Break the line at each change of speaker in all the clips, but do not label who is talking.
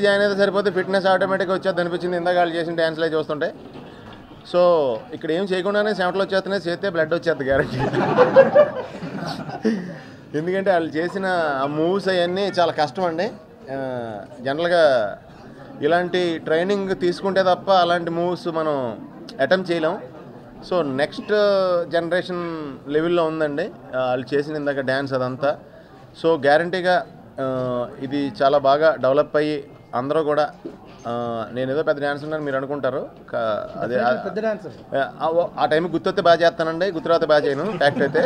join అయితే సరిపోతే fitness ఆటోమేటిక్గా వచ్చేది అనిపించింది ఇందాక వాళ్ళు చేసిన డ్యాన్స్లే చూస్తుంటే సో ఇక్కడ ఏం చేయకుండానే చెమటలు వచ్చేస్తున్నాయి చేస్తే బ్లడ్ వచ్చేది గ్యారంటీ ఎందుకంటే వాళ్ళు చేసిన ఆ మూవ్స్ అవన్నీ చాలా కష్టం అండి ఆ, జనరల్గా ఇలాంటి ట్రైనింగ్ తీసుకుంటే తప్ప అలాంటి మూవ్స్ మనం అటెంప్ట్ చేయలేం సో నెక్స్ట్ జనరేషన్ లెవెల్లో ఉందండి ఆ, వాళ్ళు చేసిన ఇందాక డ్యాన్స్ అదంతా సో గ్యారంటీగా ఇది చాలా బాగా డెవలప్ అయ్యి అందరూ కూడా ఆ, నేను ఏదో పెద్ద డ్యాన్స్ ఉన్నాను మీరు అనుకుంటారు కా- అదే
పెద్ద డాన్సర్
ఆ, ఓ- ఆ టైంకి గుర్తొస్తే బాగా చేస్తానండి గుర్తురాతే బాగా చేయను ఫ్యాక్ట్ అయితే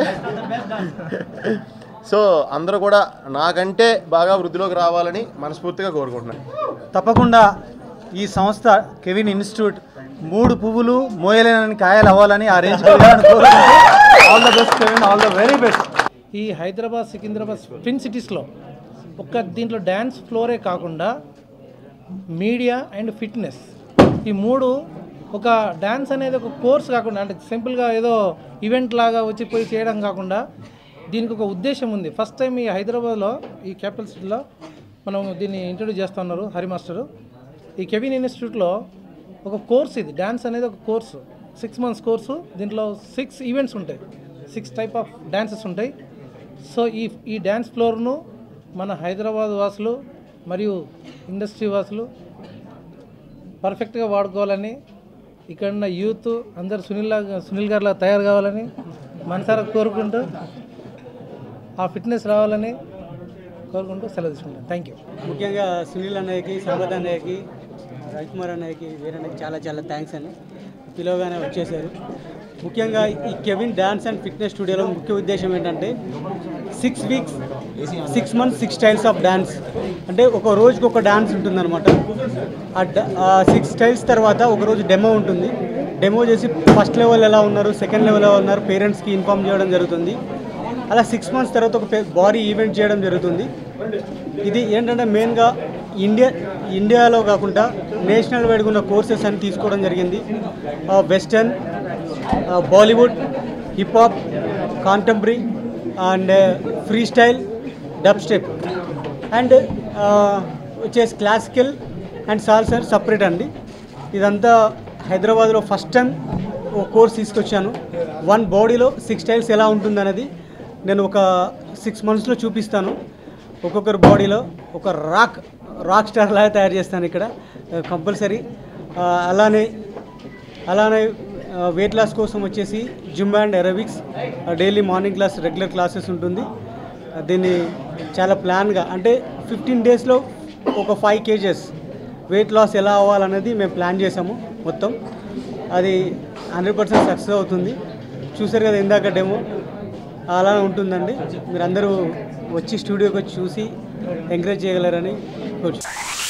సో అందరూ కూడా నాకంటే బాగా వృద్ధిలోకి రావాలని మనస్ఫూర్తిగా కోరుకుంటున్నాను
తప్పకుండా ఈ సంస్థ కెవిన్ ఇన్స్టిట్యూట్ మూడు పువ్వులు మోయలేనని కాయలు అవ్వాలని ఆ range all the best Kevin all the very best
ఈ హైదరాబాద్ సికింద్రాబాద్ ట్విన్ సిటీస్లో ఒక్క దీంట్లో డ్యాన్స్ ఫ్లోరే కాకుండా మీడియా అండ్ ఫిట్నెస్ ఈ మూడు ఒక డ్యాన్స్ అనేది ఒక కోర్స్ కాకుండా అంటే సింపుల్గా ఏదో ఈవెంట్ లాగా వచ్చి పోయి చేయడం కాకుండా దీనికి ఒక ఉద్దేశం ఉంది ఫస్ట్ టైం ఈ హైదరాబాద్లో ఈ క్యాపిటల్ సిటీలో మనం దీన్ని ఇంట్రడ్యూస్ చేస్తూ ఉన్నారు హరి మాస్టరు ఈ కెవిన్ ఇన్స్టిట్యూట్లో ఒక కోర్స్ ఇది డ్యాన్స్ అనేది ఒక కోర్సు సిక్స్ మంత్స్ కోర్సు దీంట్లో సిక్స్ ఈవెంట్స్ ఉంటాయి సిక్స్ టైప్ ఆఫ్ డ్యాన్సెస్ ఉంటాయి సో ఈ ఈ డ్యాన్స్ ఫ్లోర్ను మన హైదరాబాద్ వాసులు మరియు ఇండస్ట్రీ వాసులు పర్ఫెక్ట్గా వాడుకోవాలని ఇక్కడ ఉన్న యూత్ అందరు సునీల్ లాగా సునీల్ గారిలా తయారు కావాలని మనసారా కోరుకుంటూ ఆ ఫిట్నెస్ రావాలని కోరుకుంటూ సెలవు తీసుకుంటాను థ్యాంక్ యూ
ముఖ్యంగా సునీల్ అన్నయ్యకి సంపత్ అన్నయ్యకి రవికుమార్ అన్నయ్యకి వీరన్నయ్యకి చాలా చాలా థ్యాంక్స్ అండి పిలవగానే వచ్చేసారు ముఖ్యంగా ఈ కెవిన్ డాన్స్ అండ్ ఫిట్నెస్ స్టూడియోలో ముఖ్య ఉద్దేశం ఏంటంటే six weeks six months six styles of dance అంటే ఒక రోజుకి ఒక డాన్స్ ఉంటుందన్నమాట ఆ డ- ఆ సిక్స్ స్టైల్స్ తర్వాత ఒక రోజు డెమో ఉంటుంది డెమో చేసి ఫస్ట్ లెవెల్ ఎలా ఉన్నారు సెకండ్ లెవెల్ ఎలా ఉన్నారు పేరెంట్స్కి ఇన్ఫామ్ చేయడం జరుగుతుంది అలా సిక్స్ మంత్స్ తర్వాత ఒక బాడీ ఈవెంట్ చేయడం జరుగుతుంది ఇది ఏంటంటే మెయిన్గా ఇండియా ఇండియాలో కాకుండా నేషనల్ వైడ్గా ఉన్న కోర్సెస్ అని తీసుకోవడం జరిగింది western Bollywood hip hop contemporary and freestyle dubstep and వచ్చేసి క్లాసికల్ అండ్ సాల్సర్ సపరేట్ అండి ఇదంతా హైదరాబాద్లో ఫస్ట్ టైం ఓ కోర్స్ తీసుకొచ్చాను వన్ బాడీలో సిక్స్ స్టైల్స్ ఎలా ఉంటుందనేది నేను ఒక సిక్స్ మంత్స్లో చూపిస్తాను ఒక్కొక్కరి బాడీలో ఒక రాక్ రాక్ స్టార్ లాగా తయారు చేస్తాను ఇక్కడ కంపల్సరీ అలానే అలానే వెయిట్ లాస్ కోసం వచ్చేసి gym and aerobics daily morning class regular classes ఉంటుంది ఆ, దీన్ని చాలా ప్లాన్గా అంటే ఫిఫ్టీన్ డేస్లో ఒక ఫైవ్ కేజెస్ వెయిట్ లాస్ ఎలా అవ్వాలనేది మేము ప్లాన్ చేసాము మొత్తం అది హండ్రెడ్ పర్సెంట్ సక్సెస్ అవుతుంది చూసారు కదా ఇందాక డెమో అలా ఉంటుందండి మీరందరూ వచ్చి స్టూడియోకి వచ్చి చూసి ఎంకరేజ్ చేయగలరని కోరుచు